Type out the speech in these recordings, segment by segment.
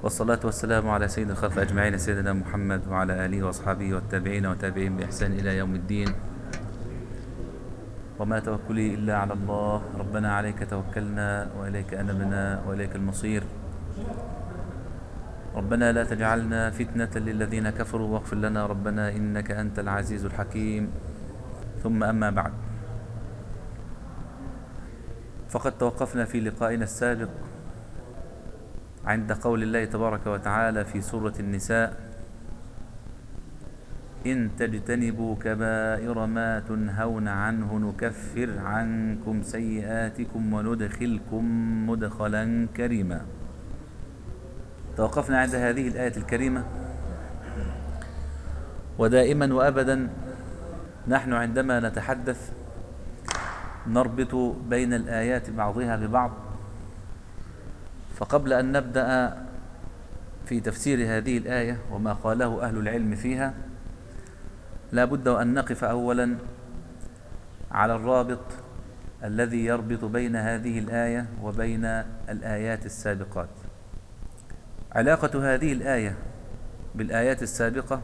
والصلاة والسلام على سيد الخلق أجمعين سيدنا محمد وعلى آله وأصحابه والتابعين والتابعين بإحسان إلى يوم الدين وما توكلي إلا على الله ربنا عليك توكلنا وإليك أنبنا وإليك المصير ربنا لا تجعلنا فتنة للذين كفروا واغفر لنا ربنا إنك أنت العزيز الحكيم ثم أما بعد فقد توقفنا في لقائنا السابق عند قول الله تبارك وتعالى في سورة النساء إن تجتنبوا كبائر ما تنهون عنه نكفر عنكم سيئاتكم وندخلكم مدخلا كريما توقفنا عند هذه الآية الكريمة ودائما وأبدا نحن عندما نتحدث نربط بين الآيات بعضها ببعض فقبل أن نبدأ في تفسير هذه الآية وما قاله أهل العلم فيها لا بد أن نقف أولا على الرابط الذي يربط بين هذه الآية وبين الآيات السابقات علاقة هذه الآية بالآيات السابقة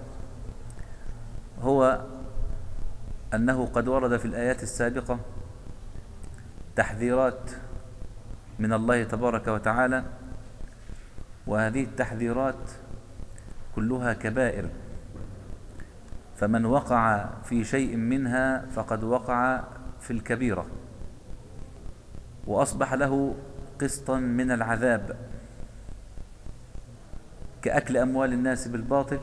هو أنه قد ورد في الآيات السابقة تحذيرات من الله تبارك وتعالى وهذه التحذيرات كلها كبائر فمن وقع في شيء منها فقد وقع في الكبيرة وأصبح له قسطا من العذاب كأكل أموال الناس بالباطل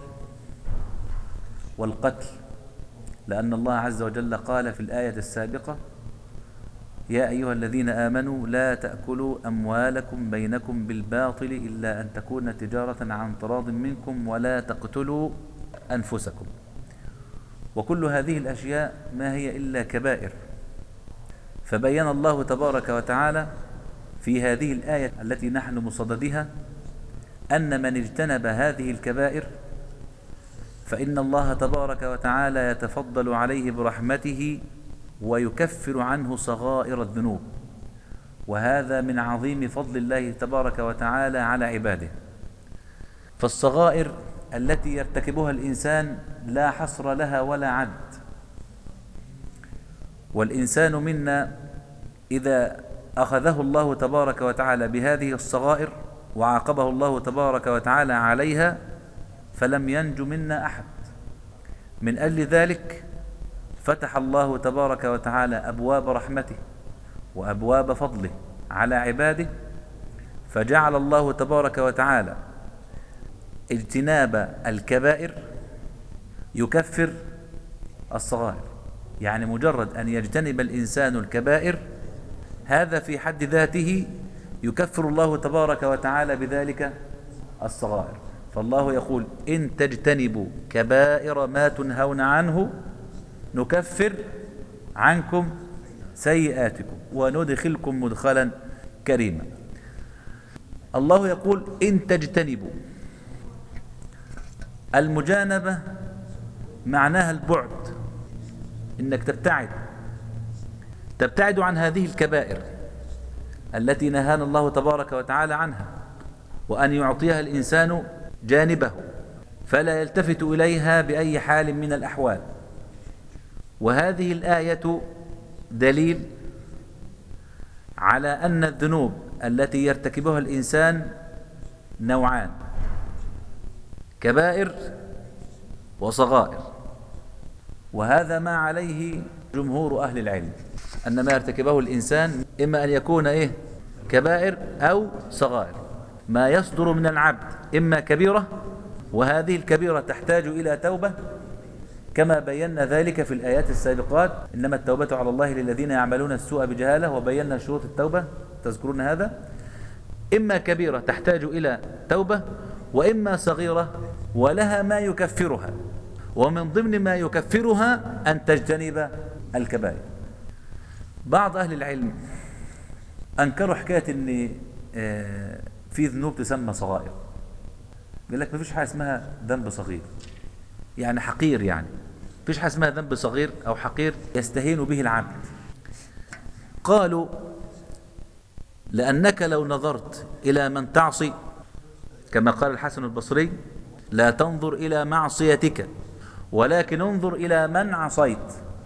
والقتل لأن الله عز وجل قال في الآية السابقة يا أيها الذين آمنوا لا تأكلوا أموالكم بينكم بالباطل إلا أن تكون تجارة عن تراض منكم ولا تقتلوا أنفسكم وكل هذه الأشياء ما هي إلا كبائر فبين الله تبارك وتعالى في هذه الآية التي نحن مصددها أن من اجتنب هذه الكبائر فإن الله تبارك وتعالى يتفضل عليه برحمته ويكفر عنه صغائر الذنوب وهذا من عظيم فضل الله تبارك وتعالى على عباده فالصغائر التي يرتكبها الإنسان لا حصر لها ولا عد والإنسان منا إذا أخذه الله تبارك وتعالى بهذه الصغائر وعاقبه الله تبارك وتعالى عليها فلم ينج منا أحد من أجل ذلك فتح الله تبارك وتعالى أبواب رحمته وأبواب فضله على عباده فجعل الله تبارك وتعالى اجتناب الكبائر يكفر الصغائر يعني مجرد أن يجتنب الإنسان الكبائر هذا في حد ذاته يكفر الله تبارك وتعالى بذلك الصغائر فالله يقول إن تجتنبوا كبائر ما تنهون عنه نكفر عنكم سيئاتكم وندخلكم مدخلا كريما الله يقول إن تجتنبوا المجانبة معناها البعد إنك تبتعد تبتعد عن هذه الكبائر التي نهانا الله تبارك وتعالى عنها وأن يعطيها الإنسان جانبه فلا يلتفت إليها بأي حال من الأحوال وهذه الآية دليل على أن الذنوب التي يرتكبها الإنسان نوعان كبائر وصغائر وهذا ما عليه جمهور أهل العلم أن ما يرتكبه الإنسان إما أن يكون إيه كبائر أو صغائر ما يصدر من العبد إما كبيرة وهذه الكبيرة تحتاج إلى توبة كما بينا ذلك في الآيات السابقات إنما التوبة على الله للذين يعملون السوء بجهالة وبينا شروط التوبة تذكرون هذا إما كبيرة تحتاج إلى توبة وإما صغيرة ولها ما يكفرها ومن ضمن ما يكفرها أن تجتنب الكبائر بعض أهل العلم أنكروا حكاية أن في ذنوب تسمى صغائر قال لك ما فيش حاجة اسمها ذنب صغير يعني حقير يعني فيش حاجة اسمها ذنب صغير أو حقير يستهين به العبد قالوا لأنك لو نظرت إلى من تعصي كما قال الحسن البصري لا تنظر إلى معصيتك ولكن انظر إلى من عصيت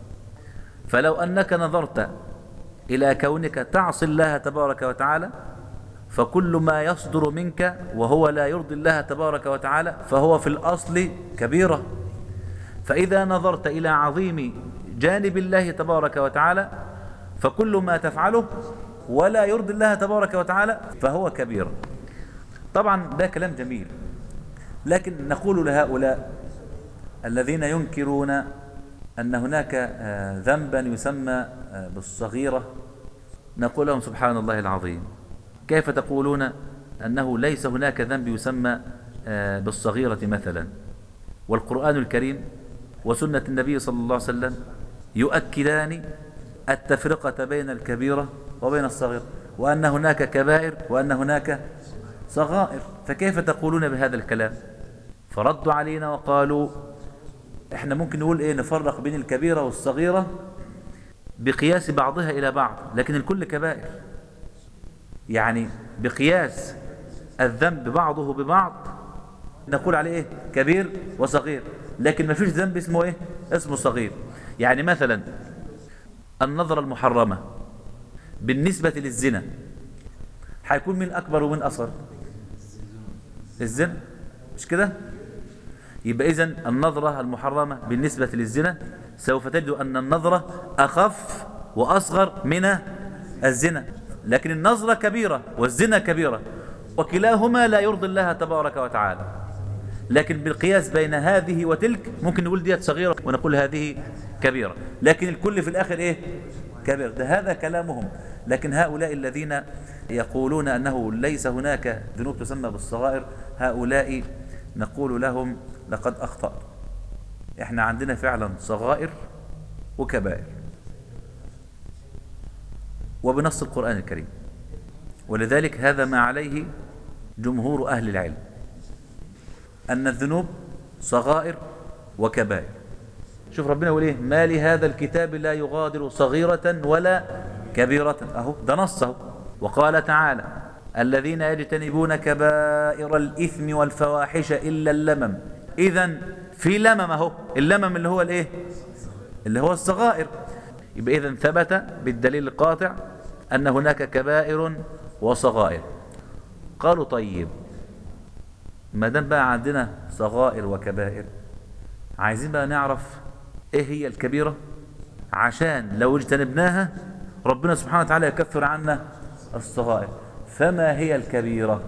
فلو أنك نظرت إلى كونك تعصي الله تبارك وتعالى فكل ما يصدر منك وهو لا يرضي الله تبارك وتعالى فهو في الأصل كبيرة فإذا نظرت إلى عظيم جانب الله تبارك وتعالى فكل ما تفعله ولا يرضي الله تبارك وتعالى فهو كبير طبعا ده كلام جميل لكن نقول لهؤلاء الذين ينكرون أن هناك آه، ذنبا يسمى آه، بالصغيرة نقول لهم سبحان الله العظيم كيف تقولون أنه ليس هناك ذنب يسمى آه، بالصغيرة مثلا والقرآن الكريم وسنة النبي صلى الله عليه وسلم يؤكدان التفرقة بين الكبيرة وبين الصغيرة وأن هناك كبائر وأن هناك صغائر فكيف تقولون بهذا الكلام فردوا علينا وقالوا احنا ممكن نقول ايه نفرق بين الكبيرة والصغيرة بقياس بعضها إلى بعض لكن الكل كبائر يعني بقياس الذنب بعضه ببعض نقول عليه ايه كبير وصغير لكن ما فيش ذنب اسمه ايه اسمه صغير يعني مثلا النظرة المحرمة بالنسبة للزنا هيكون من أكبر ومن أصغر الزنا مش كده يبقى إذن النظرة المحرمة بالنسبة للزنا سوف تجد أن النظرة أخف وأصغر من الزنا لكن النظرة كبيرة والزنا كبيرة وكلاهما لا يرضي الله تبارك وتعالى لكن بالقياس بين هذه وتلك ممكن نقول ديت صغيرة ونقول هذه كبيرة لكن الكل في الآخر إيه كبير ده هذا كلامهم لكن هؤلاء الذين يقولون أنه ليس هناك ذنوب تسمى بالصغائر هؤلاء نقول لهم لقد أخطأ احنا عندنا فعلا صغائر وكبائر وبنص القرآن الكريم ولذلك هذا ما عليه جمهور أهل العلم أن الذنوب صغائر وكبائر شوف ربنا يقول ايه ما لهذا الكتاب لا يغادر صغيرة ولا كبيرة اهو ده نصه وقال تعالى الذين يجتنبون كبائر الإثم والفواحش إلا اللمم إذا في لمم اهو اللمم اللي هو الايه اللي هو الصغائر يبقى إذا ثبت بالدليل القاطع أن هناك كبائر وصغائر قالوا طيب ما دام بقى عندنا صغائر وكبائر عايزين بقى نعرف ايه هي الكبيرة عشان لو اجتنبناها ربنا سبحانه وتعالى يكفر عنا الصغائر فما هي الكبيرة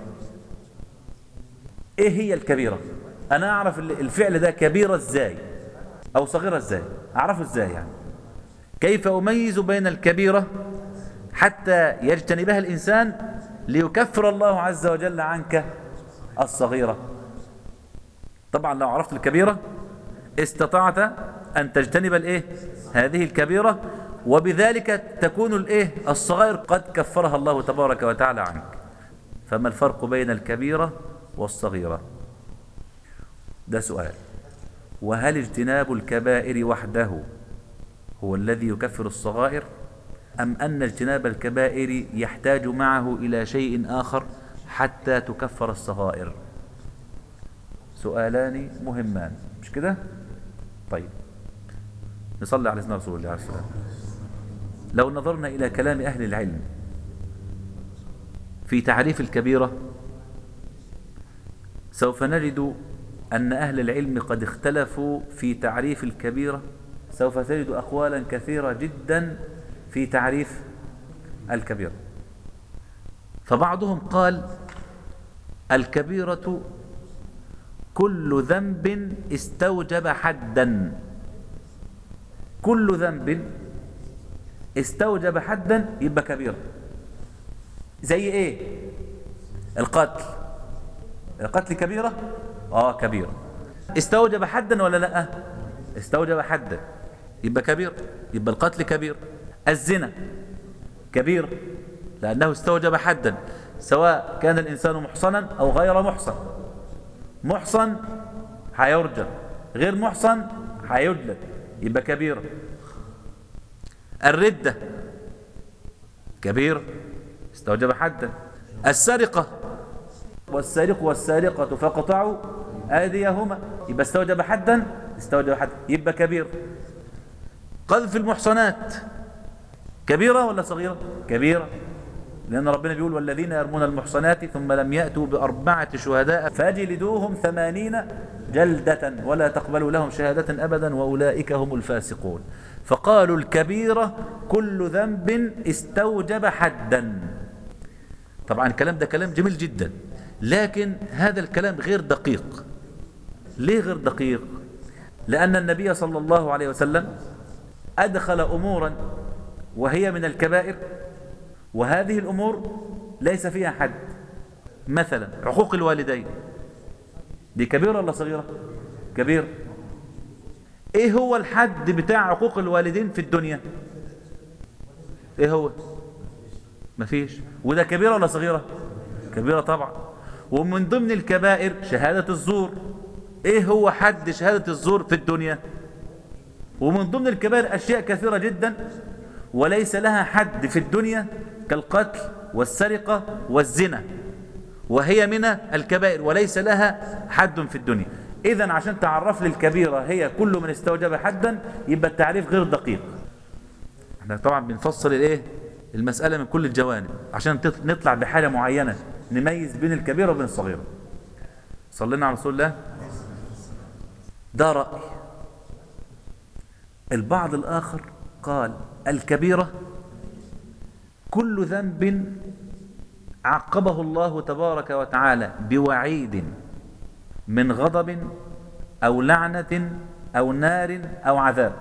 ايه هي الكبيرة انا اعرف الفعل ده كبيرة ازاي او صغيرة ازاي اعرفه ازاي يعني كيف اميز بين الكبيرة حتى يجتنبها الانسان ليكفر الله عز وجل عنك الصغيرة طبعا لو عرفت الكبيرة استطعت أن تجتنب الايه هذه الكبيرة وبذلك تكون الايه الصغائر قد كفرها الله تبارك وتعالى عنك فما الفرق بين الكبيرة والصغيرة ده سؤال وهل اجتناب الكبائر وحده هو الذي يكفر الصغائر أم أن اجتناب الكبائر يحتاج معه إلى شيء آخر حتى تكفر الصغائر سؤالان مهمان مش كده طيب نصلي على سيدنا رسول الله عليه الصلاة لو نظرنا إلى كلام أهل العلم في تعريف الكبيرة سوف نجد أن أهل العلم قد اختلفوا في تعريف الكبيرة سوف تجد أقوالا كثيرة جدا في تعريف الكبيرة فبعضهم قال الكبيرة كل ذنب استوجب حدا كل ذنب استوجب حدا يبقى كبيرة زي ايه القتل القتل كبيرة اه كبيرة استوجب حدا ولا لا استوجب حدا يبقى كبير يبقى القتل كبير الزنا كبير لأنه استوجب حدا سواء كان الإنسان محصنا أو غير محصن محصن هيرجم غير محصن هيجلد يبقى كبيرة الردة كبيرة استوجب حدا السرقة والسارق والسارقة فاقطعوا أيديهما يبقى استوجب حدا استوجب حدا يبقى كبير قذف المحصنات كبيرة ولا صغيرة كبيرة لأن ربنا بيقول والذين يرمون المحصنات ثم لم يأتوا بأربعة شهداء فاجلدوهم ثمانين جلدة ولا تقبلوا لهم شهادة أبدا وأولئك هم الفاسقون فقالوا الكبيرة كل ذنب استوجب حدا طبعا الكلام ده كلام جميل جدا لكن هذا الكلام غير دقيق ليه غير دقيق لأن النبي صلى الله عليه وسلم أدخل أمورا وهي من الكبائر وهذه الأمور ليس فيها حد مثلا عقوق الوالدين دي كبيرة ولا صغيرة كبيرة ايه هو الحد بتاع عقوق الوالدين في الدنيا ايه هو مفيش وده كبيرة ولا صغيرة كبيرة طبعا ومن ضمن الكبائر شهادة الزور ايه هو حد شهادة الزور في الدنيا ومن ضمن الكبائر اشياء كثيرة جدا وليس لها حد في الدنيا كالقتل والسرقة والزنا وهي من الكبائر وليس لها حد في الدنيا إذا عشان تعرف لي الكبيرة هي كل من استوجب حدا يبقى التعريف غير دقيق احنا طبعا بنفصل الايه المسألة من كل الجوانب عشان نطلع بحالة معينة نميز بين الكبيرة وبين الصغيرة صلينا على رسول الله ده رأي البعض الآخر قال الكبيرة كل ذنب عقبه الله تبارك وتعالى بوعيد من غضب أو لعنة أو نار أو عذاب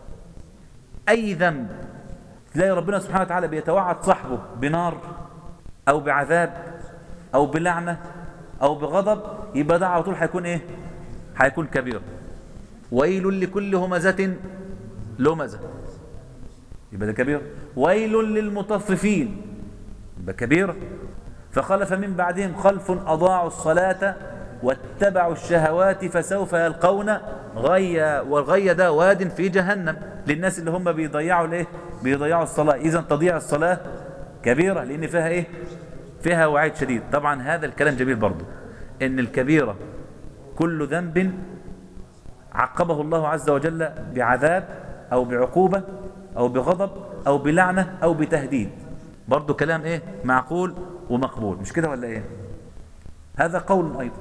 أي ذنب تلاقي ربنا سبحانه وتعالى بيتوعد صاحبه بنار أو بعذاب أو بلعنة أو بغضب يبقى ده على طول هيكون إيه هيكون كبير ويل لكل همزة لمزة يبقى ده كبير ويل للمطففين يبقى كبير فخلف من بعدهم خلف أضاعوا الصلاة واتبعوا الشهوات فسوف يلقون غيا والغي ده واد في جهنم للناس اللي هم بيضيعوا الايه بيضيعوا الصلاة اذا تضيع الصلاة كبيرة لان فيها ايه فيها وعيد شديد طبعا هذا الكلام جميل برضه ان الكبيرة كل ذنب عقبه الله عز وجل بعذاب او بعقوبة او بغضب او بلعنة او بتهديد برضه كلام ايه معقول ومقبول مش كده ولا ايه هذا قول ايضا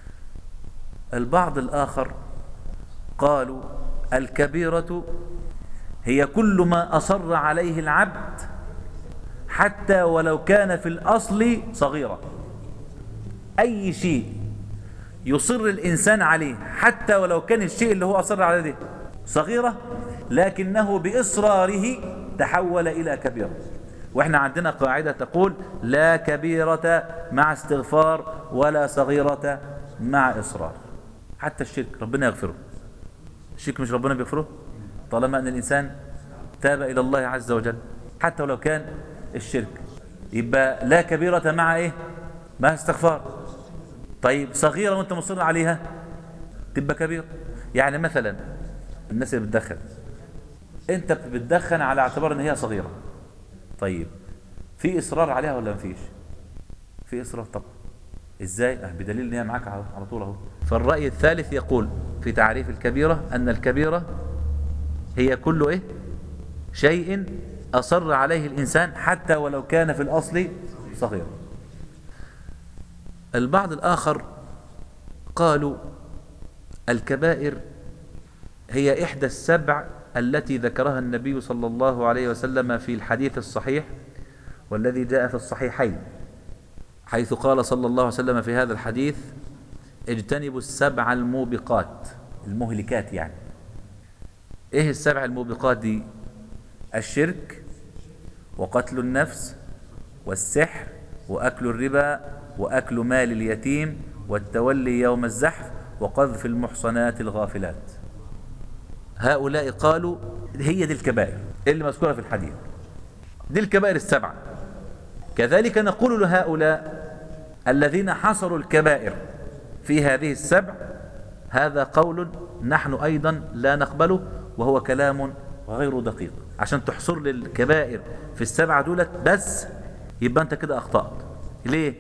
البعض الآخر قالوا الكبيرة هي كل ما أصر عليه العبد حتى ولو كان في الأصل صغيرة أي شيء يصر الإنسان عليه حتى ولو كان الشيء اللي هو أصر عليه ده صغيرة لكنه بإصراره تحول إلى كبيرة وإحنا عندنا قاعدة تقول لا كبيرة مع استغفار ولا صغيرة مع إصرار حتى الشرك ربنا يغفره الشرك مش ربنا بيغفره طالما أن الإنسان تاب إلى الله عز وجل حتى ولو كان الشرك يبقى لا كبيرة مع إيه مع استغفار طيب صغيرة وانت مصر عليها تبقى كبيرة يعني مثلا الناس اللي بتدخن انت بتدخن على اعتبار ان هي صغيرة طيب في اصرار عليها ولا مفيش في اصرار طبعا ازاي اه بدليل ان هي معاك على طول اهو فالرأي الثالث يقول في تعريف الكبيرة ان الكبيرة هي كل ايه شيء اصر عليه الانسان حتى ولو كان في الاصل صغيرا البعض الاخر قالوا الكبائر هي احدى السبع التي ذكرها النبي صلى الله عليه وسلم في الحديث الصحيح والذي جاء في الصحيحين حيث قال صلى الله عليه وسلم في هذا الحديث اجتنبوا السبع الموبقات المهلكات يعني ايه السبع الموبقات دي الشرك وقتل النفس والسحر وأكل الربا وأكل مال اليتيم والتولي يوم الزحف وقذف المحصنات الغافلات هؤلاء قالوا هي دي الكبائر اللي مذكورة في الحديث دي الكبائر السبعة كذلك نقول لهؤلاء الذين حصروا الكبائر في هذه السبع هذا قول نحن أيضا لا نقبله وهو كلام غير دقيق عشان تحصر للكبائر في السبعة دولت بس يبقى أنت كده أخطأت ليه؟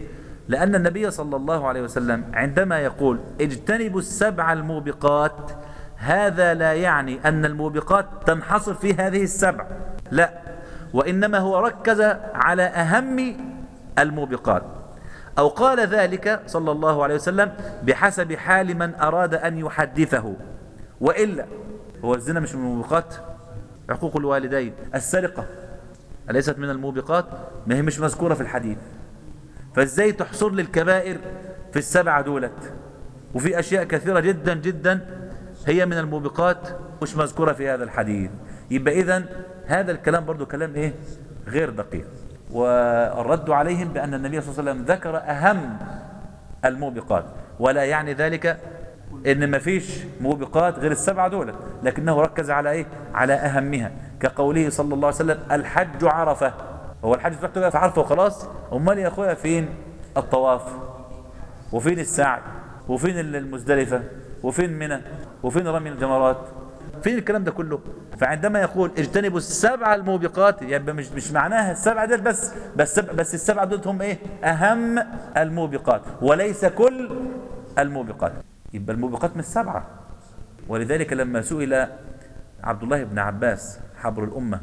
لأن النبي صلى الله عليه وسلم عندما يقول اجتنبوا السبع الموبقات هذا لا يعني أن الموبقات تنحصر في هذه السبع لا وإنما هو ركز على أهم الموبقات أو قال ذلك صلى الله عليه وسلم بحسب حال من أراد أن يحدثه وإلا هو الزنا مش من الموبقات عقوق الوالدين السرقة أليست من الموبقات ما هي مش مذكورة في الحديث فازاي تحصر لي الكبائر في السبعة دولت وفي أشياء كثيرة جدا جدا هي من الموبقات مش مذكورة في هذا الحديث يبقى إذن هذا الكلام برضو كلام إيه غير دقيق والرد عليهم بأن النبي صلى الله عليه وسلم ذكر أهم الموبقات ولا يعني ذلك ان ما فيش موبقات غير السبعه دول لكنه ركز على ايه على اهمها كقوله صلى الله عليه وسلم الحج عرفه هو الحج تروح تقف في عرفه وخلاص امال يا اخويا فين الطواف وفين السعي وفين المزدلفه وفين منى وفين رمي الجمرات فين الكلام ده كله فعندما يقول اجتنبوا السبع الموبقات يبقى يعني مش مش معناها السبعه دول بس بس بس السبعه دول هم ايه اهم الموبقات وليس كل الموبقات يبقى الموبقات من السبعه ولذلك لما سئل عبد الله بن عباس حبر الامه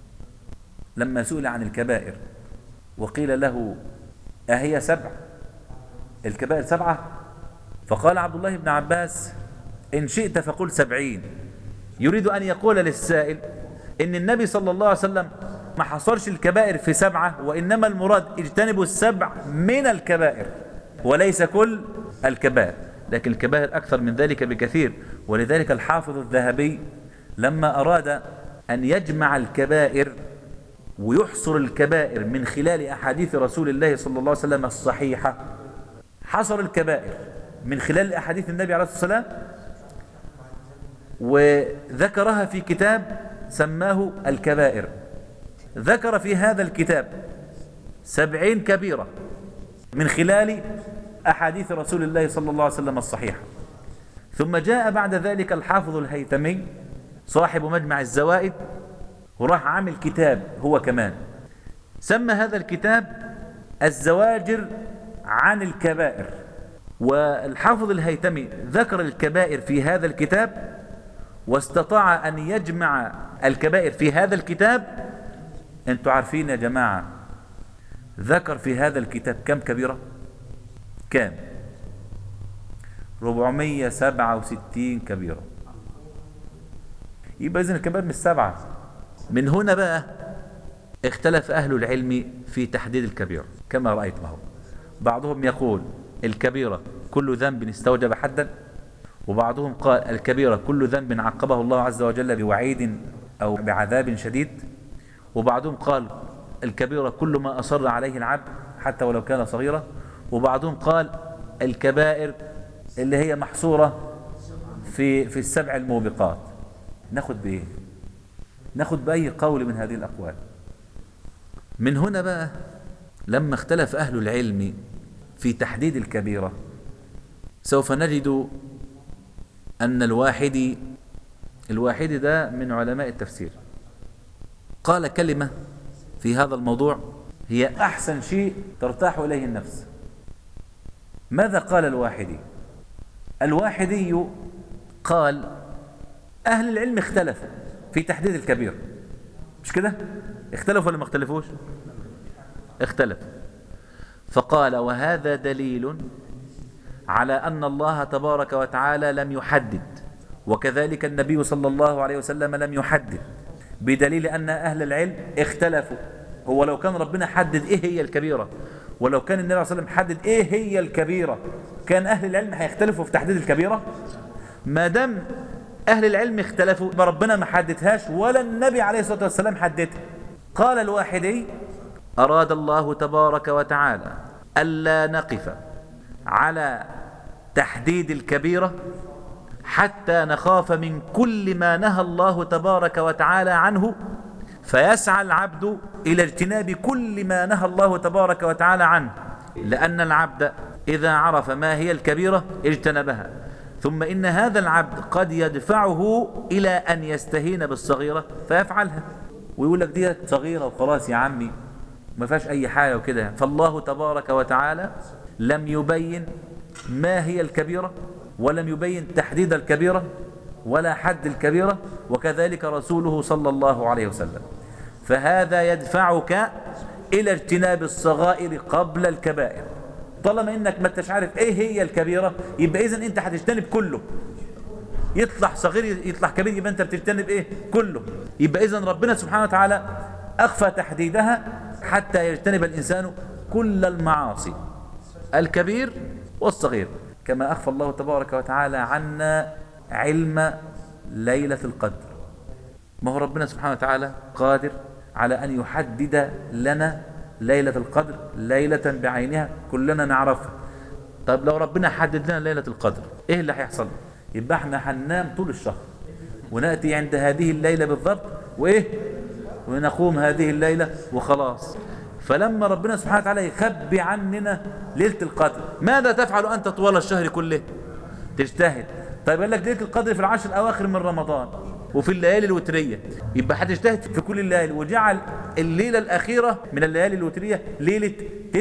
لما سئل عن الكبائر وقيل له أهي سبع الكبائر سبعة فقال عبد الله بن عباس إن شئت فقل سبعين يريد أن يقول للسائل إن النبي صلى الله عليه وسلم ما حصرش الكبائر في سبعة وإنما المراد اجتنبوا السبع من الكبائر وليس كل الكبائر لكن الكبائر أكثر من ذلك بكثير ولذلك الحافظ الذهبي لما أراد أن يجمع الكبائر ويحصر الكبائر من خلال أحاديث رسول الله صلى الله عليه وسلم الصحيحة حصر الكبائر من خلال أحاديث النبي عليه الصلاة والسلام وذكرها في كتاب سماه الكبائر ذكر في هذا الكتاب سبعين كبيرة من خلال أحاديث رسول الله صلى الله عليه وسلم الصحيحة ثم جاء بعد ذلك الحافظ الهيتمي صاحب مجمع الزوائد وراح عامل كتاب هو كمان سمى هذا الكتاب الزواجر عن الكبائر والحافظ الهيتمي ذكر الكبائر في هذا الكتاب واستطاع أن يجمع الكبائر في هذا الكتاب انتوا عارفين يا جماعة ذكر في هذا الكتاب كم كبيرة كام 467 كبيرة يبقى إذن الكبائر مش سبعة من هنا بقى اختلف أهل العلم في تحديد الكبيرة كما رأيت معه بعضهم يقول الكبيرة كل ذنب استوجب حدا وبعضهم قال الكبيرة كل ذنب عقبه الله عز وجل بوعيد أو بعذاب شديد وبعضهم قال الكبيرة كل ما أصر عليه العبد حتى ولو كان صغيرا وبعضهم قال الكبائر اللي هي محصورة في في السبع الموبقات ناخد بإيه ناخد بأي قول من هذه الأقوال من هنا بقى لما اختلف أهل العلم في تحديد الكبيرة سوف نجد أن الواحد الواحد ده من علماء التفسير قال كلمة في هذا الموضوع هي أحسن شيء ترتاح إليه النفس ماذا قال الواحدي الواحدي قال أهل العلم اختلفوا في تحديد الكبير مش كده اختلفوا ولا ما اختلفوش اختلف فقال وهذا دليل على أن الله تبارك وتعالى لم يحدد وكذلك النبي صلى الله عليه وسلم لم يحدد بدليل أن أهل العلم اختلفوا هو لو كان ربنا حدد إيه هي الكبيرة ولو كان النبي صلى الله عليه وسلم حدد إيه هي الكبيرة كان أهل العلم هيختلفوا في تحديد الكبيرة ما دام أهل العلم اختلفوا ربنا ما حددهاش ولا النبي عليه الصلاة والسلام حددها قال الواحدي أراد الله تبارك وتعالى ألا نقف على تحديد الكبيرة حتى نخاف من كل ما نهى الله تبارك وتعالى عنه فيسعى العبد إلى اجتناب كل ما نهى الله تبارك وتعالى عنه لأن العبد إذا عرف ما هي الكبيرة اجتنبها ثم إن هذا العبد قد يدفعه إلى أن يستهين بالصغيرة فيفعلها ويقول لك دي صغيرة وخلاص يا عمي ما فيهاش أي حاجة وكده فالله تبارك وتعالى لم يبين ما هي الكبيرة ولم يبين تحديد الكبيرة ولا حد الكبيرة وكذلك رسوله صلى الله عليه وسلم فهذا يدفعك إلى اجتناب الصغائر قبل الكبائر طالما انك ما انتش عارف ايه هي الكبيرة يبقى اذا انت هتجتنب كله يطلع صغير يطلع كبير يبقى انت بتجتنب ايه كله يبقى اذا ربنا سبحانه وتعالى اخفى تحديدها حتى يجتنب الانسان كل المعاصي الكبير والصغير كما اخفى الله تبارك وتعالى عنا علم ليلة القدر ما هو ربنا سبحانه وتعالى قادر على أن يحدد لنا ليلة القدر ليلة بعينها كلنا نعرفها طب لو ربنا حدد لنا ليلة القدر ايه اللي هيحصل يبقى احنا هننام طول الشهر ونأتي عند هذه الليلة بالضبط وايه ونقوم هذه الليلة وخلاص فلما ربنا سبحانه وتعالى يخبي عننا ليلة القدر ماذا تفعل أنت طوال الشهر كله تجتهد طيب قال لك ليلة القدر في العشر الأواخر من رمضان وفي الليالي الوترية يبقى هتجتهد في كل الليالي وجعل الليلة الأخيرة من الليالي الوترية ليلة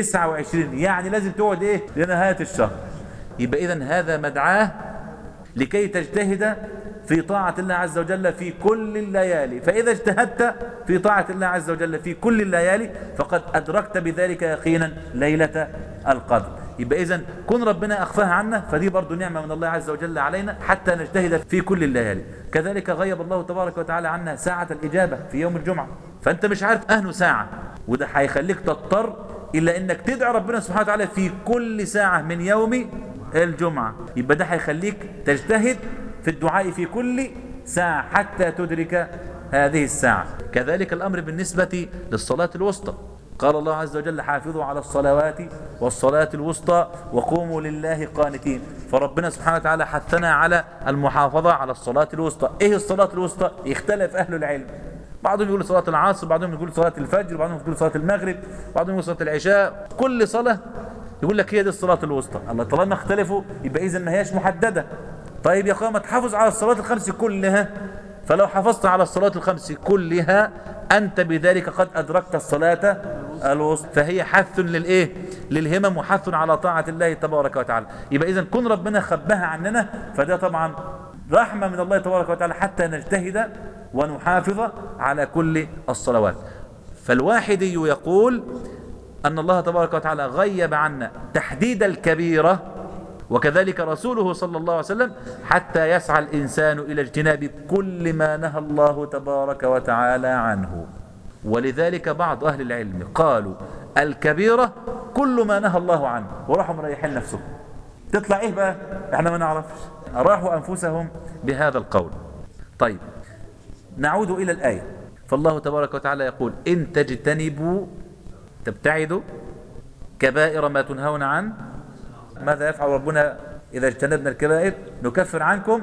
29 يعني لازم تقعد إيه لنهاية الشهر يبقى إذا هذا مدعاه لكي تجتهد في طاعة الله عز وجل في كل الليالي فإذا اجتهدت في طاعة الله عز وجل في كل الليالي فقد أدركت بذلك يقينا ليلة القدر يبقى إذا كن ربنا أخفاها عنا فدي برضو نعمة من الله عز وجل علينا حتى نجتهد في كل الليالي كذلك غيب الله تبارك وتعالى عنا ساعة الإجابة في يوم الجمعة فأنت مش عارف أهل ساعة وده هيخليك تضطر إلا أنك تدعي ربنا سبحانه وتعالى في كل ساعة من يوم الجمعة يبقى ده هيخليك تجتهد في الدعاء في كل ساعة حتى تدرك هذه الساعة كذلك الأمر بالنسبة للصلاة الوسطى قال الله عز وجل حافظوا على الصلوات والصلاة الوسطى وقوموا لله قانتين فربنا سبحانه وتعالى حثنا على المحافظة على الصلاة الوسطى ايه الصلاة الوسطى يختلف اهل العلم بعضهم يقول صلاة العصر بعضهم يقول صلاة الفجر بعضهم يقول صلاة المغرب بعضهم يقول صلاة العشاء كل صلاة يقول لك هي دي الصلاة الوسطى الله طالما اختلفوا يبقى اذا ما هياش محددة طيب يا اخويا ما تحافظ على الصلاة الخمس كلها فلو حافظت على الصلاة الخمس كلها أنت بذلك قد أدركت الصلاة الوسطى فهي حث للإيه للهمم وحث على طاعة الله تبارك وتعالى يبقى إذا كن ربنا خبها عننا فده طبعا رحمة من الله تبارك وتعالى حتى نجتهد ونحافظ على كل الصلوات فالواحدي يقول أن الله تبارك وتعالى غيب عنا تحديد الكبيرة وكذلك رسوله صلى الله عليه وسلم حتى يسعى الإنسان إلى اجتناب كل ما نهى الله تبارك وتعالى عنه ولذلك بعض أهل العلم قالوا الكبيرة كل ما نهى الله عنه وراحوا مريحين نفسهم تطلع إيه بقى احنا ما نعرفش راحوا أنفسهم بهذا القول طيب نعود إلى الآية فالله تبارك وتعالى يقول إن تجتنبوا تبتعدوا كبائر ما تنهون عنه ماذا يفعل ربنا إذا اجتنبنا الكبائر نكفر عنكم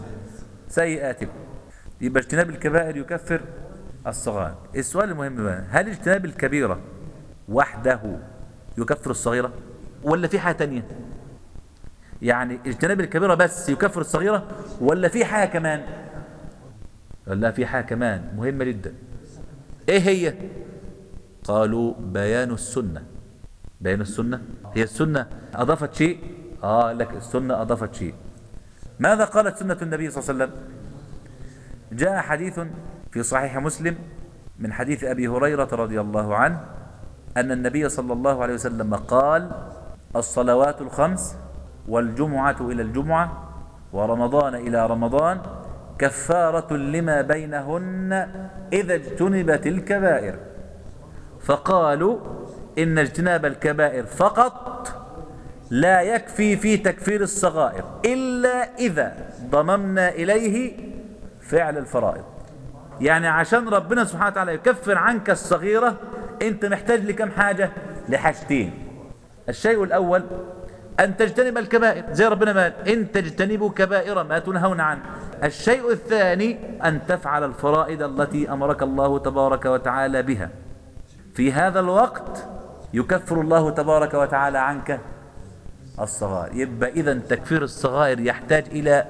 سيئاتكم يبقى اجتناب الكبائر يكفر الصغائر السؤال المهم بقى هل اجتناب الكبيرة وحده يكفر الصغيرة ولا في حاجة تانية يعني اجتناب الكبيرة بس يكفر الصغيرة ولا في حاجة كمان لا في حاجة كمان مهمة جدا ايه هي قالوا بيان السنة بيان السنة هي السنة أضافت شيء آه لك السنة أضافت شيء ماذا قالت سنة النبي صلى الله عليه وسلم جاء حديث في صحيح مسلم من حديث أبي هريرة رضي الله عنه أن النبي صلى الله عليه وسلم قال الصلوات الخمس والجمعة إلى الجمعة ورمضان إلى رمضان كفارة لما بينهن إذا اجتنبت الكبائر فقالوا إن اجتناب الكبائر فقط لا يكفي في تكفير الصغائر إلا إذا ضممنا إليه فعل الفرائض يعني عشان ربنا سبحانه وتعالى يكفر عنك الصغيرة انت محتاج لكم حاجة لحاجتين الشيء الأول أن تجتنب الكبائر زي ربنا ما قال إن تجتنبوا كبائر ما تنهون عنه الشيء الثاني أن تفعل الفرائض التي أمرك الله تبارك وتعالى بها في هذا الوقت يكفر الله تبارك وتعالى عنك الصغائر يبقى إذا تكفير الصغائر يحتاج إلى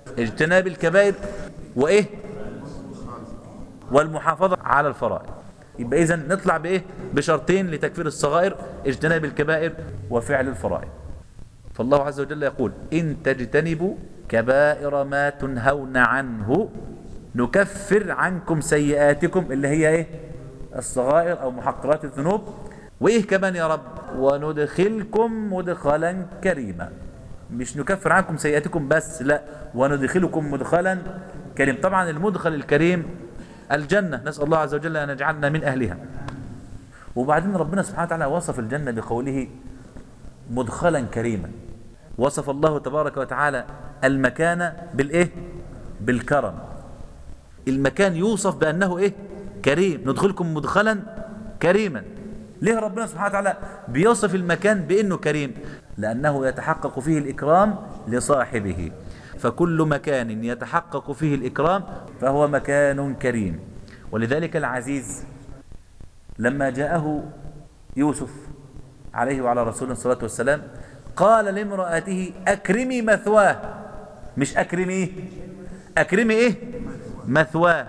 اجتناب الكبائر وإيه والمحافظة على الفرائض يبقى إذا نطلع بإيه بشرطين لتكفير الصغائر اجتناب الكبائر وفعل الفرائض فالله عز وجل يقول إن تجتنبوا كبائر ما تنهون عنه نكفر عنكم سيئاتكم اللي هي إيه الصغائر أو محقرات الذنوب وإيه كمان يا رب وندخلكم مدخلا كريما مش نكفر عنكم سيئاتكم بس لا وندخلكم مدخلا كريم طبعا المدخل الكريم الجنة نسأل الله عز وجل أن يجعلنا من أهلها وبعدين ربنا سبحانه وتعالى وصف الجنة بقوله مدخلا كريما وصف الله تبارك وتعالى المكان بالإيه بالكرم المكان يوصف بأنه إيه كريم ندخلكم مدخلا كريما ليه ربنا سبحانه وتعالى بيوصف المكان بأنه كريم لأنه يتحقق فيه الإكرام لصاحبه فكل مكان يتحقق فيه الإكرام فهو مكان كريم ولذلك العزيز لما جاءه يوسف عليه وعلى رسوله الصلاة والسلام قال لامرأته أكرمي مثواه مش أكرمي أكرمي إيه مثواه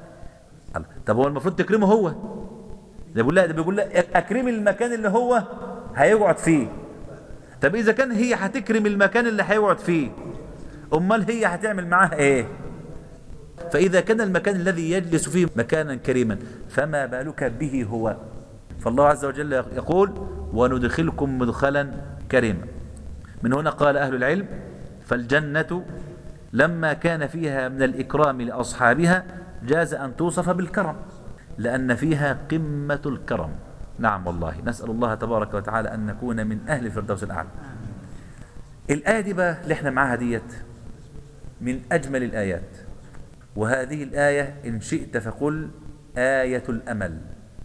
طب هو المفروض تكرمه هو ده بيقول لها ده بيقول لها أكرمي المكان اللي هو هيقعد فيه طب إذا كان هي هتكرم المكان اللي هيقعد فيه أمال هي هتعمل معاه إيه فإذا كان المكان الذي يجلس فيه مكانا كريما فما بالك به هو فالله عز وجل يقول وندخلكم مدخلا كريما من هنا قال أهل العلم فالجنة لما كان فيها من الإكرام لأصحابها جاز أن توصف بالكرم لأن فيها قمة الكرم نعم والله نسأل الله تبارك وتعالى أن نكون من أهل الفردوس الأعلى الآية دي بقى اللي احنا معاها ديت من أجمل الآيات وهذه الآية إن شئت فقل آية الأمل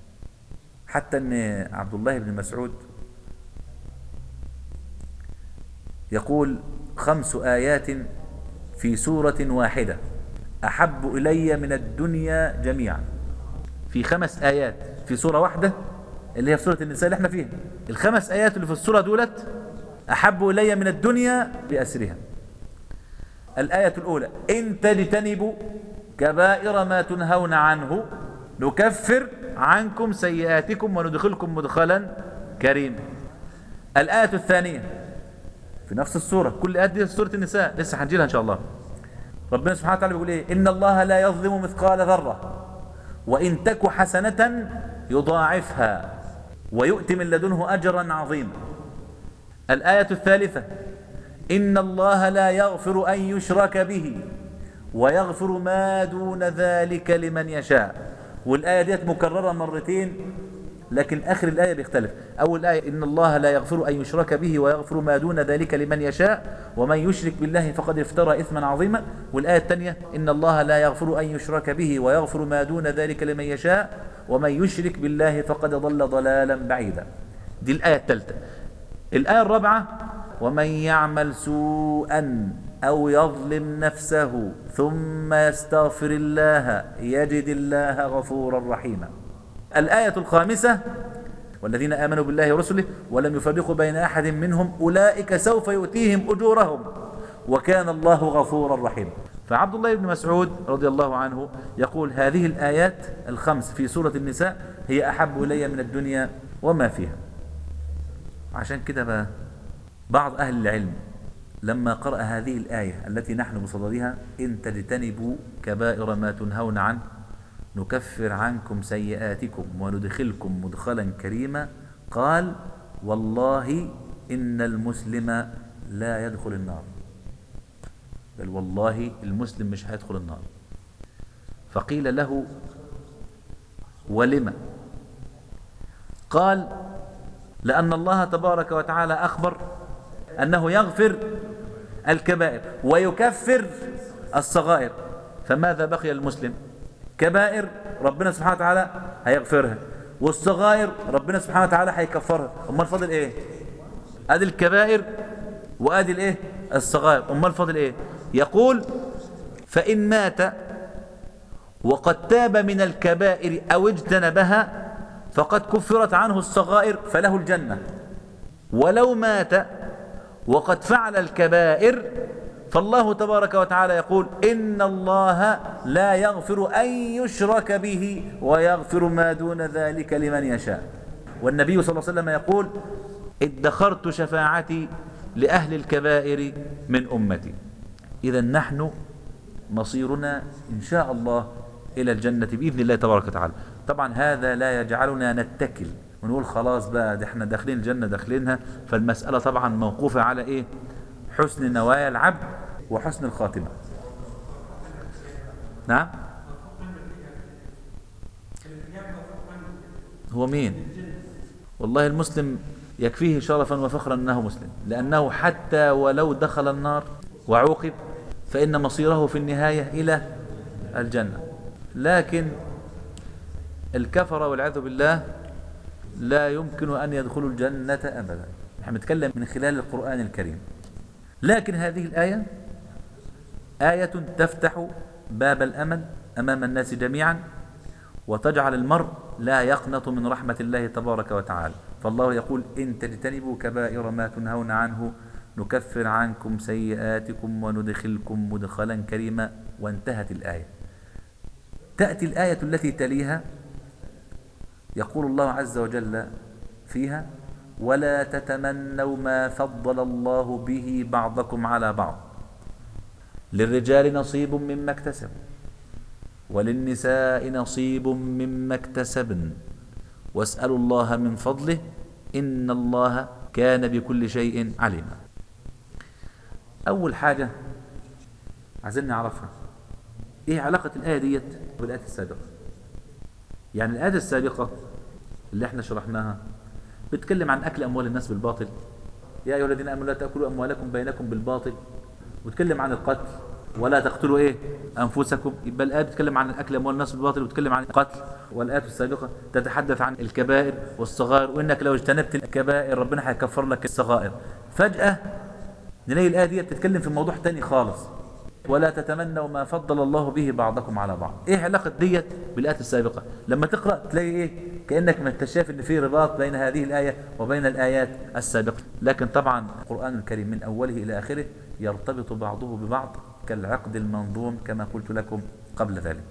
حتى أن عبد الله بن مسعود يقول خمس آيات في سورة واحدة أحب إلي من الدنيا جميعا في خمس آيات في سورة واحدة اللي هي في سورة النساء اللي احنا فيها الخمس آيات اللي في السورة دولت أحب إلي من الدنيا بأسرها الآية الأولى إن تجتنبوا كبائر ما تنهون عنه نكفر عنكم سيئاتكم وندخلكم مدخلا كريما الآية الثانية في نفس السورة كل آيات دي في سورة النساء لسه هنجيلها إن شاء الله ربنا سبحانه وتعالى بيقول إيه إن الله لا يظلم مثقال ذرة وإن تك حسنة يضاعفها ويؤتي من لدنه أجرا عظيما الآية الثالثة إن الله لا يغفر أن يشرك به ويغفر ما دون ذلك لمن يشاء والآية ديت مكررة مرتين لكن آخر الآية بيختلف أول آية إن الله لا يغفر أن يشرك به ويغفر ما دون ذلك لمن يشاء ومن يشرك بالله فقد افترى إثما عظيما والآية الثانية إن الله لا يغفر أن يشرك به ويغفر ما دون ذلك لمن يشاء ومن يشرك بالله فقد ضل ضلالا بعيدا دي الآية الثالثة الآية الرابعة ومن يعمل سوءا أو يظلم نفسه ثم يستغفر الله يجد الله غفورا رحيما الآية الخامسة والذين آمنوا بالله ورسله ولم يفرقوا بين أحد منهم أولئك سوف يؤتيهم أجورهم وكان الله غفورا رحيما فعبد الله بن مسعود رضي الله عنه يقول هذه الآيات الخمس في سورة النساء هي أحب إلي من الدنيا وما فيها عشان كده بقى بعض أهل العلم لما قرأ هذه الآية التي نحن بصددها إن تجتنبوا كبائر ما تنهون عنه نكفر عنكم سيئاتكم وندخلكم مدخلا كريما قال والله إن المسلم لا يدخل النار بل والله المسلم مش هيدخل النار فقيل له ولم قال لأن الله تبارك وتعالى أخبر أنه يغفر الكبائر ويكفر الصغائر فماذا بقي المسلم كبائر ربنا سبحانه وتعالى هيغفرها والصغائر ربنا سبحانه وتعالى هيكفرها امال فاضل ايه ادي الكبائر وادي الايه الصغائر امال فاضل ايه يقول فان مات وقد تاب من الكبائر او اجتنبها فقد كفرت عنه الصغائر فله الجنه ولو مات وقد فعل الكبائر فالله تبارك وتعالى يقول إن الله لا يغفر أن يشرك به ويغفر ما دون ذلك لمن يشاء والنبي صلى الله عليه وسلم يقول ادخرت شفاعتي لأهل الكبائر من أمتي إذا نحن مصيرنا إن شاء الله إلى الجنة بإذن الله تبارك وتعالى طبعا هذا لا يجعلنا نتكل ونقول خلاص بقى ده احنا داخلين الجنة داخلينها فالمسألة طبعا موقوفة على إيه حسن نوايا العبد وحسن الخاتمة نعم هو مين والله المسلم يكفيه شرفا وفخرا أنه مسلم لأنه حتى ولو دخل النار وعوقب فإن مصيره في النهاية إلى الجنة لكن الكفر والعياذ بالله لا يمكن أن يدخلوا الجنة أبدا نحن نتكلم من خلال القرآن الكريم لكن هذه الآية آية تفتح باب الأمل أمام الناس جميعا وتجعل المرء لا يقنط من رحمة الله تبارك وتعالى فالله يقول إن تجتنبوا كبائر ما تنهون عنه نكفر عنكم سيئاتكم وندخلكم مدخلا كريما وانتهت الآية تأتي الآية التي تليها يقول الله عز وجل فيها ولا تتمنوا ما فضل الله به بعضكم على بعض للرجال نصيب مما اكتسبوا وللنساء نصيب مما اكتسبن واسألوا الله من فضله إن الله كان بكل شيء عليما أول حاجة عايزين نعرفها إيه علاقة الآية ديت بالآية السابقة يعني الآية السابقة اللي احنا شرحناها بتكلم عن أكل أموال الناس بالباطل يا أيها الذين آمنوا لا تأكلوا أموالكم بينكم بالباطل وتكلم عن القتل ولا تقتلوا ايه انفسكم يبقى الايه بتتكلم عن الاكل اموال الناس بالباطل وتتكلم عن القتل والايات السابقه تتحدث عن الكبائر والصغائر وانك لو اجتنبت الكبائر ربنا هيكفر لك الصغائر فجاه نلاقي الايه دي بتتكلم في موضوع تاني خالص ولا تتمنوا ما فضل الله به بعضكم على بعض ايه علاقه ديت بالايات السابقه لما تقرا تلاقي ايه كانك ما انت شايف ان في رباط بين هذه الايه وبين الايات السابقه لكن طبعا القران الكريم من اوله الى اخره يرتبط بعضه ببعض كالعقد المنظوم كما قلت لكم قبل ذلك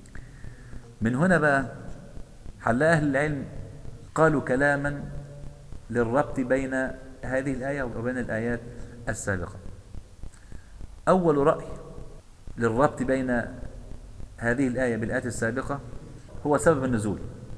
من هنا بقى حل أهل العلم قالوا كلاما للربط بين هذه الآية وبين الآيات السابقة أول رأي للربط بين هذه الآية بالآيات السابقة هو سبب النزول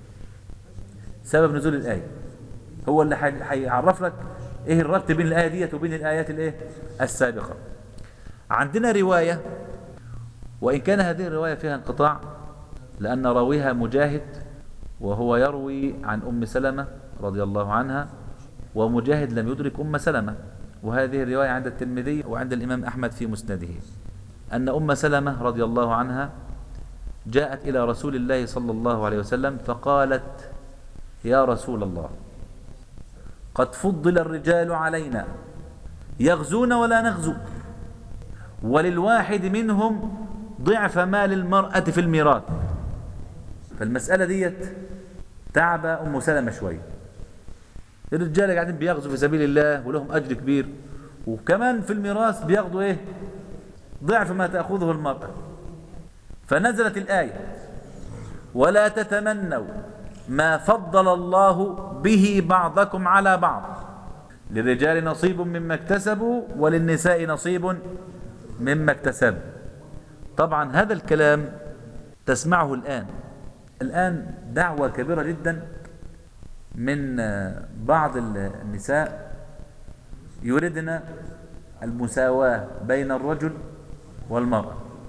سبب نزول الآية هو اللي هيعرف لك ايه الربط بين الآية ديت وبين الآيات الايه السابقة عندنا رواية وإن كان هذه الرواية فيها انقطاع لأن راويها مجاهد وهو يروي عن أم سلمة رضي الله عنها ومجاهد لم يدرك أم سلمة وهذه الرواية عند الترمذي وعند الإمام أحمد في مسنده أن أم سلمة رضي الله عنها جاءت إلى رسول الله صلى الله عليه وسلم فقالت يا رسول الله قد فضل الرجال علينا يغزون ولا نغزو وللواحد منهم ضعف مال المرأة في الميراث فالمسألة ديت تعب أم سلمة شوية الرجال قاعدين بيغزوا في سبيل الله ولهم أجر كبير وكمان في الميراث بياخدوا إيه ضعف ما تأخذه المرأة فنزلت الآية ولا تتمنوا ما فضل الله به بعضكم على بعض للرجال نصيب مما اكتسبوا وللنساء نصيب مما اكتسب طبعا هذا الكلام تسمعه الآن الآن دعوة كبيرة جدا من بعض النساء يريدن المساواة بين الرجل والمرأة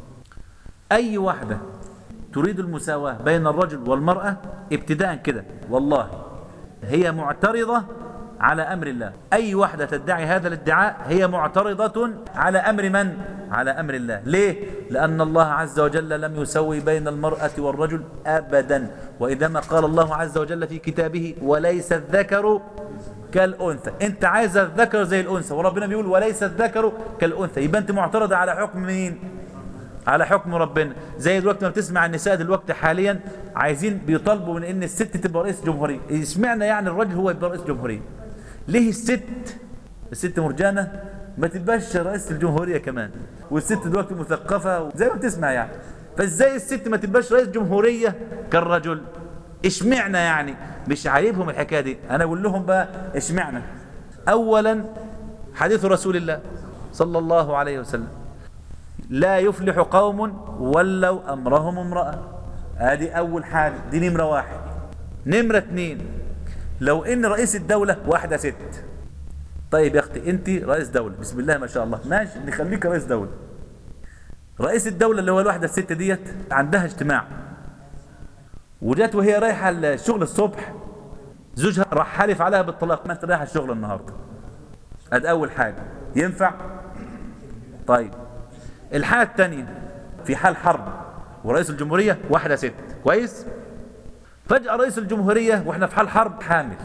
أي واحدة تريد المساواة بين الرجل والمرأة ابتداء كده والله هي معترضة على أمر الله أي واحدة تدعي هذا الادعاء هي معترضة على أمر من؟ على أمر الله ليه؟ لأن الله عز وجل لم يسوي بين المرأة والرجل أبدا وإذا قال الله عز وجل في كتابه وليس الذكر كالأنثى أنت عايز الذكر زي الأنثى وربنا بيقول وليس الذكر كالأنثى يبقى أنت معترضة على حكم مين؟ على حكم ربنا زي دلوقتي ما بتسمع النساء دلوقتي حاليا عايزين بيطالبوا من ان الست تبقى رئيس جمهوريه اشمعنى يعني الراجل هو يبقى رئيس جمهوريه ليه الست الست مرجانة ما تبقاش رئيسة الجمهورية كمان والست دلوقتي مثقفة زي ما بتسمع يعني فازاي الست ما تبقاش رئيس جمهورية كالرجل اشمعنا يعني مش عايبهم الحكاية دي انا اقول لهم بقى اشمعنا اولا حديث رسول الله صلى الله عليه وسلم لا يفلح قوم ولوا امرهم امرأة ادي اول حاجة دي نمرة واحد نمرة اتنين لو ان رئيس الدولة واحدة ست طيب يا اختي انت رئيس دولة بسم الله ما شاء الله ماشي نخليك رئيس دولة رئيس الدولة اللي هو الواحدة الست ديت عندها اجتماع وجات وهي رايحة الشغل الصبح زوجها راح حالف عليها بالطلاق ما انت رايحة الشغل النهاردة ادي اول حاجة ينفع طيب الحالة الثانية في حال حرب ورئيس الجمهورية واحدة ست كويس فجأة رئيس الجمهورية واحنا في حال حرب حامل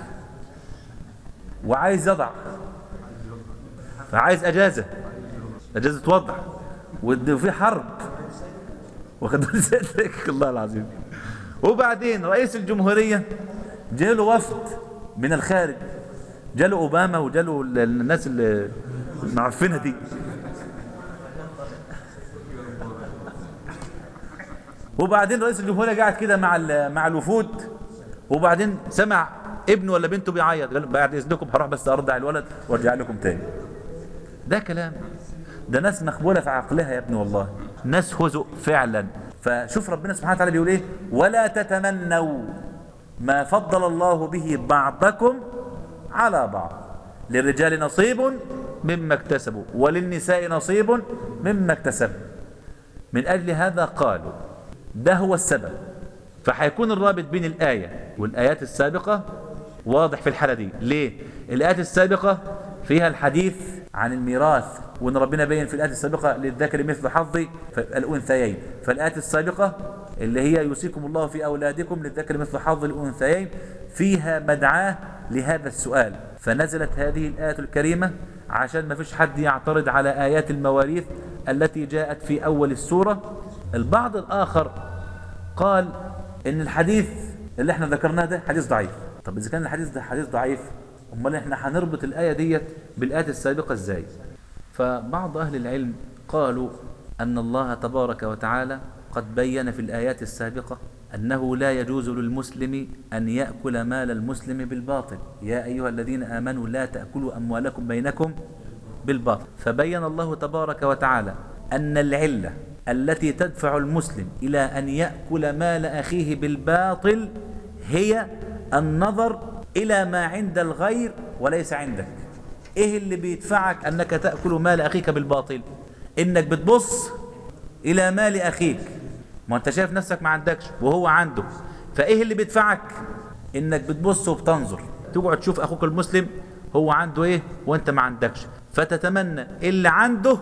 وعايز يضع فعايز اجازة اجازة وضع وفي حرب واخد بالك الله العظيم وبعدين رئيس الجمهورية جاله وفد من الخارج جاله اوباما وجاله الناس اللي معفنة دي وبعدين رئيس الجمهورية قاعد كده مع مع الوفود وبعدين سمع ابنه ولا بنته بيعيط قال بعد اذنكم هروح بس ارضع الولد وارجع لكم تاني ده كلام ده ناس مخبولة في عقلها يا ابني والله ناس هزؤ فعلا فشوف ربنا سبحانه وتعالى بيقول ايه ولا تتمنوا ما فضل الله به بعضكم على بعض للرجال نصيب مما اكتسبوا وللنساء نصيب مما اكتسبوا من أجل هذا قالوا ده هو السبب فحيكون الرابط بين الآية والآيات السابقة واضح في الحالة دي ليه؟ الآيات السابقة فيها الحديث عن الميراث وان ربنا بين في الآيات السابقة للذكر مثل حظ الأنثيين فالآيات السابقة اللي هي يوصيكم الله في أولادكم للذكر مثل حظ الأنثيين فيها مدعاة لهذا السؤال فنزلت هذه الآية الكريمة عشان ما فيش حد يعترض على آيات المواريث التي جاءت في أول السورة البعض الآخر قال إن الحديث اللي احنا ذكرناه ده حديث ضعيف طب إذا كان الحديث ده حديث ضعيف امال احنا هنربط الآية ديت بالآيات السابقة ازاي فبعض أهل العلم قالوا أن الله تبارك وتعالى قد بين في الآيات السابقة أنه لا يجوز للمسلم أن يأكل مال المسلم بالباطل يا أيها الذين آمنوا لا تأكلوا أموالكم بينكم بالباطل فبين الله تبارك وتعالى أن العلة التي تدفع المسلم إلى أن يأكل مال أخيه بالباطل هي النظر إلى ما عند الغير وليس عندك إيه اللي بيدفعك أنك تأكل مال أخيك بالباطل إنك بتبص إلى مال أخيك ما أنت شايف نفسك ما عندكش وهو عنده فإيه اللي بيدفعك إنك بتبص وبتنظر تقعد تشوف أخوك المسلم هو عنده إيه وأنت ما عندكش فتتمنى اللي عنده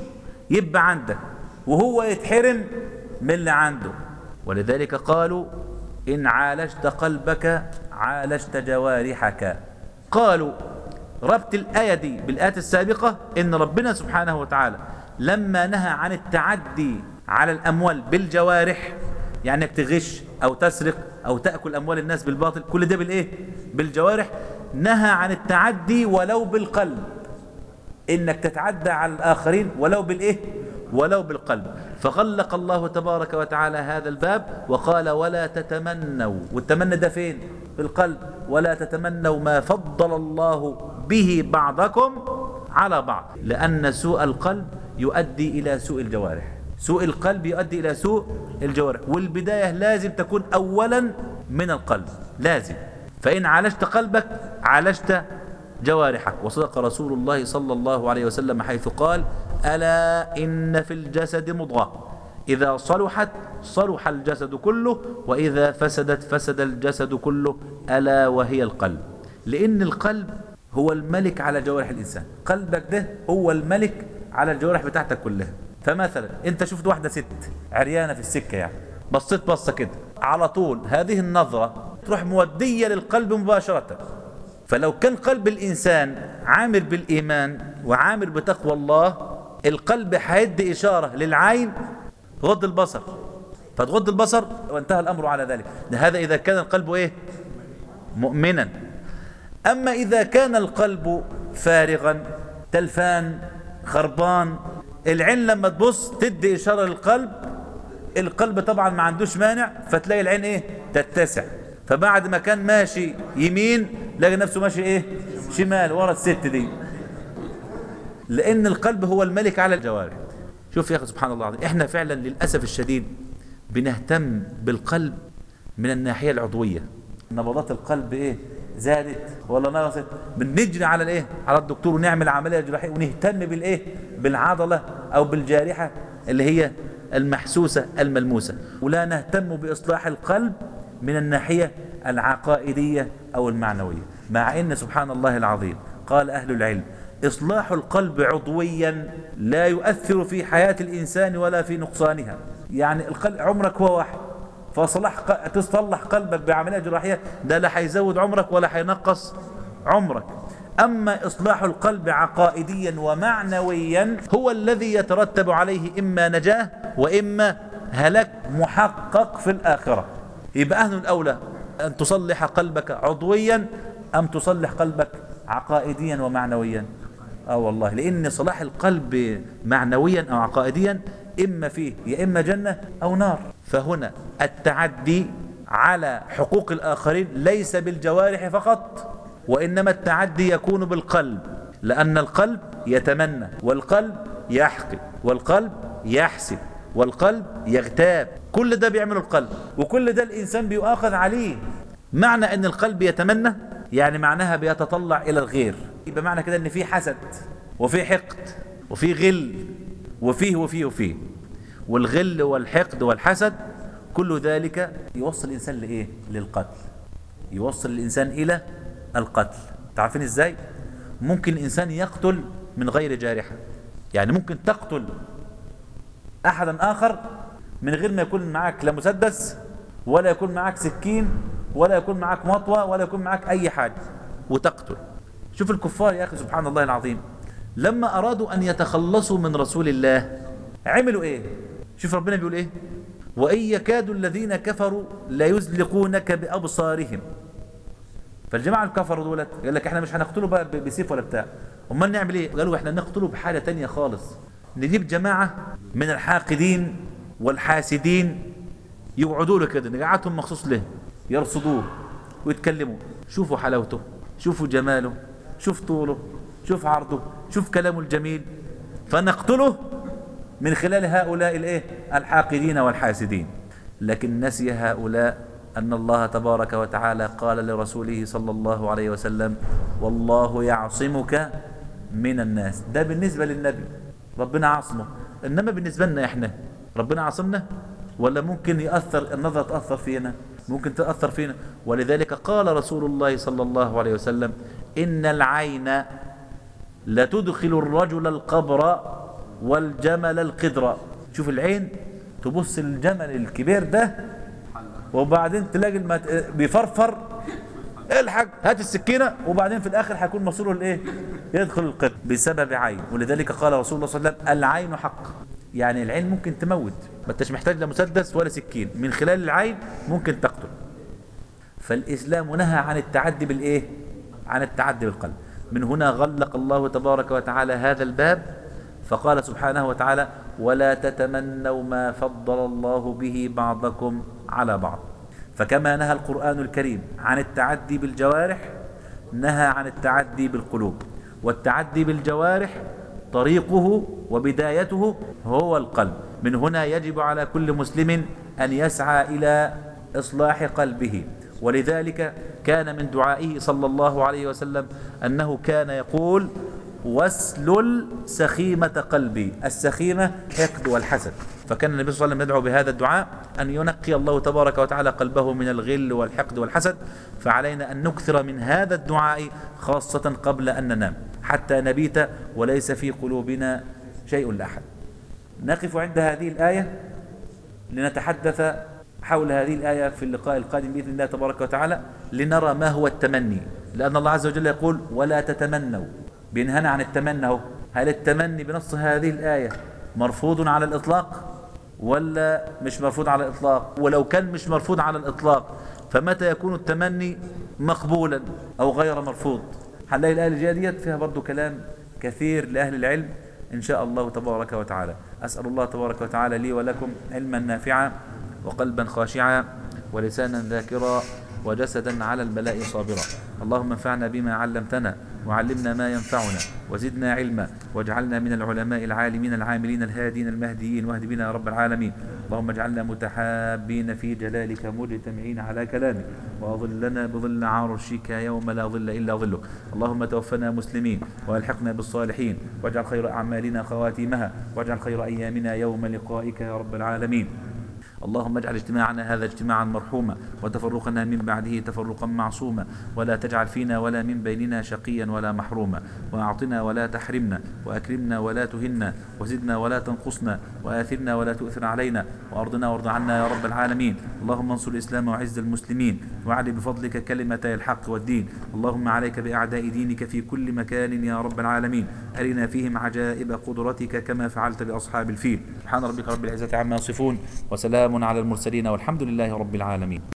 يبقى عندك وهو يتحرم من اللي عنده ولذلك قالوا إن عالجت قلبك عالجت جوارحك قالوا ربط الآية دي بالآيات السابقة إن ربنا سبحانه وتعالى لما نهى عن التعدي على الأموال بالجوارح يعني انك تغش أو تسرق أو تأكل أموال الناس بالباطل كل ده بالإيه؟ بالجوارح نهى عن التعدي ولو بالقلب إنك تتعدى على الآخرين ولو بالإيه؟ ولو بالقلب فغلق الله تبارك وتعالى هذا الباب وقال ولا تتمنوا والتمنى ده فين في القلب ولا تتمنوا ما فضل الله به بعضكم على بعض لأن سوء القلب يؤدي إلى سوء الجوارح سوء القلب يؤدي إلى سوء الجوارح والبداية لازم تكون أولا من القلب لازم فإن عالجت قلبك عالجت جوارحك وصدق رسول الله صلى الله عليه وسلم حيث قال ألا إن في الجسد مضغة إذا صلحت صلح الجسد كله وإذا فسدت فسد الجسد كله ألا وهي القلب لأن القلب هو الملك على جوارح الإنسان قلبك ده هو الملك على الجوارح بتاعتك كلها فمثلا انت شفت واحدة ست عريانة في السكة يعني بصيت بصة كده على طول هذه النظرة تروح مودية للقلب مباشرة فلو كان قلب الإنسان عامر بالإيمان وعامر بتقوى الله القلب هيدي إشارة للعين غض البصر فتغض البصر وانتهى الأمر على ذلك هذا إذا كان القلب إيه مؤمنا أما إذا كان القلب فارغا تلفان خربان العين لما تبص تدي إشارة للقلب القلب طبعا ما عندوش مانع فتلاقي العين ايه تتسع فبعد ما كان ماشي يمين لقى نفسه ماشي ايه شمال ورا الست دي لان القلب هو الملك على الجوارح شوف يا اخي سبحان الله العظيم احنا فعلا للاسف الشديد بنهتم بالقلب من الناحيه العضويه نبضات القلب ايه زادت ولا نقصت بنجري على الايه على الدكتور ونعمل عمليه جراحيه ونهتم بالايه بالعضله او بالجارحه اللي هي المحسوسه الملموسه ولا نهتم باصلاح القلب من الناحيه العقائديه او المعنويه مع ان سبحان الله العظيم قال اهل العلم اصلاح القلب عضويا لا يؤثر في حياه الانسان ولا في نقصانها يعني القلب عمرك هو واحد فصلاح ق- تصلح قلبك بعمليه جراحيه ده لا هيزود عمرك ولا هينقص عمرك اما اصلاح القلب عقائديا ومعنويا هو الذي يترتب عليه اما نجاه واما هلاك محقق في الاخره يبقى اهل الاولى ان تصلح قلبك عضويا ام تصلح قلبك عقائديا ومعنويا اه والله لان صلاح القلب معنويا او عقائديا اما فيه يا اما جنه او نار فهنا التعدي على حقوق الاخرين ليس بالجوارح فقط وانما التعدي يكون بالقلب لان القلب يتمنى والقلب يحقد والقلب يحسد والقلب يغتاب كل ده بيعمله القلب وكل ده الانسان بيؤاخذ عليه معنى ان القلب يتمنى يعني معناها بيتطلع الى الغير يبقى معنى كده ان في حسد وفي حقد وفي غل وفيه وفيه وفيه والغل والحقد والحسد كل ذلك يوصل الانسان لايه للقتل يوصل الانسان الى القتل تعرفين ازاي ممكن الانسان يقتل من غير جارحه يعني ممكن تقتل احدا اخر من غير ما يكون معك لا مسدس ولا يكون معك سكين ولا يكون معك مطوه ولا يكون معك اي حاجه وتقتل شوف الكفار يا اخي سبحان الله العظيم لما ارادوا ان يتخلصوا من رسول الله عملوا ايه شوف ربنا بيقول ايه وان يكاد الذين كفروا ليزلقونك بابصارهم فالجماعه الكفروا دولت قال لك احنا مش هنقتله بقى ب- بسيف ولا بتاع امال نعمل ايه قالوا احنا نقتله بحاجه تانية خالص نجيب جماعه من الحاقدين والحاسدين يقعدوا له كده نقعدهم مخصوص له يرصدوه ويتكلموا شوفوا حلاوته شوفوا جماله شوف طوله شوف عرضه شوف كلامه الجميل فنقتله من خلال هؤلاء الايه الحاقدين والحاسدين لكن نسي هؤلاء أن الله تبارك وتعالى قال لرسوله صلى الله عليه وسلم والله يعصمك من الناس ده بالنسبة للنبي ربنا عاصمه إنما بالنسبة لنا إحنا ربنا عاصمنا ولا ممكن يأثر النظرة تأثر فينا ممكن تأثر فينا ولذلك قال رسول الله صلى الله عليه وسلم إن العين لتدخل الرجل القبر والجمل القدر شوف العين تبص الجمل الكبير ده وبعدين تلاقي المت... بيفرفر الحق هات السكينه وبعدين في الاخر هيكون مصيره لايه؟ يدخل القبر بسبب عين ولذلك قال رسول الله صلى الله عليه وسلم العين حق يعني العين ممكن تموت ما انتش محتاج لا مسدس ولا سكين من خلال العين ممكن تقتل فالإسلام نهى عن التعدي بالإيه؟ عن التعدي بالقلب من هنا غلق الله تبارك وتعالى هذا الباب فقال سبحانه وتعالى ولا تتمنوا ما فضل الله به بعضكم على بعض فكما نهى القرآن الكريم عن التعدي بالجوارح نهى عن التعدي بالقلوب والتعدي بالجوارح طريقه وبدايته هو القلب من هنا يجب على كل مسلم أن يسعى إلى إصلاح قلبه ولذلك كان من دعائه صلى الله عليه وسلم أنه كان يقول واسلل سخيمة قلبي السخيمة حقد والحسد فكان النبي صلى الله عليه وسلم يدعو بهذا الدعاء أن ينقي الله تبارك وتعالى قلبه من الغل والحقد والحسد فعلينا أن نكثر من هذا الدعاء خاصة قبل أن ننام حتى نبيت وليس في قلوبنا شيء لأحد نقف عند هذه الآية لنتحدث حول هذه الآية في اللقاء القادم بإذن الله تبارك وتعالى لنرى ما هو التمني لأن الله عز وجل يقول ولا تتمنوا بينهنا عن التمنى اهو هل التمني بنص هذه الآية مرفوض على الإطلاق ولا مش مرفوض على الإطلاق ولو كان مش مرفوض على الإطلاق فمتى يكون التمني مقبولا أو غير مرفوض هنلاقي الآية الجاية ديت فيها برضو كلام كثير لأهل العلم إن شاء الله تبارك وتعالى أسأل الله تبارك وتعالى لي ولكم علما نافعا وقلبا خاشعا ولسانا ذاكرا وجسدا على البلاء صابرا اللهم انفعنا بما علمتنا وعلمنا ما ينفعنا وزدنا علما واجعلنا من العلماء العالمين العاملين الهادين المهديين واهد بنا يا رب العالمين اللهم اجعلنا متحابين في جلالك مجتمعين على كلامك واظلنا بظل عرشك يوم لا ظل الا ظلك اللهم توفنا مسلمين والحقنا بالصالحين واجعل خير اعمالنا خواتيمها واجعل خير ايامنا يوم لقائك يا رب العالمين اللهم اجعل اجتماعنا هذا اجتماعا مرحوما وتفرقنا من بعده تفرقا معصوما ولا تجعل فينا ولا من بيننا شقيا ولا محروما واعطنا ولا تحرمنا واكرمنا ولا تهنا وزدنا ولا تنقصنا واثرنا ولا تؤثر علينا وارضنا وارض عنا يا رب العالمين اللهم انصر الاسلام وعز المسلمين واعل بفضلك كلمتي الحق والدين اللهم عليك باعداء دينك في كل مكان يا رب العالمين ارنا فيهم عجائب قدرتك كما فعلت باصحاب الفيل سبحان ربك رب العزه عما يصفون وسلام على المرسلين والحمد لله رب العالمين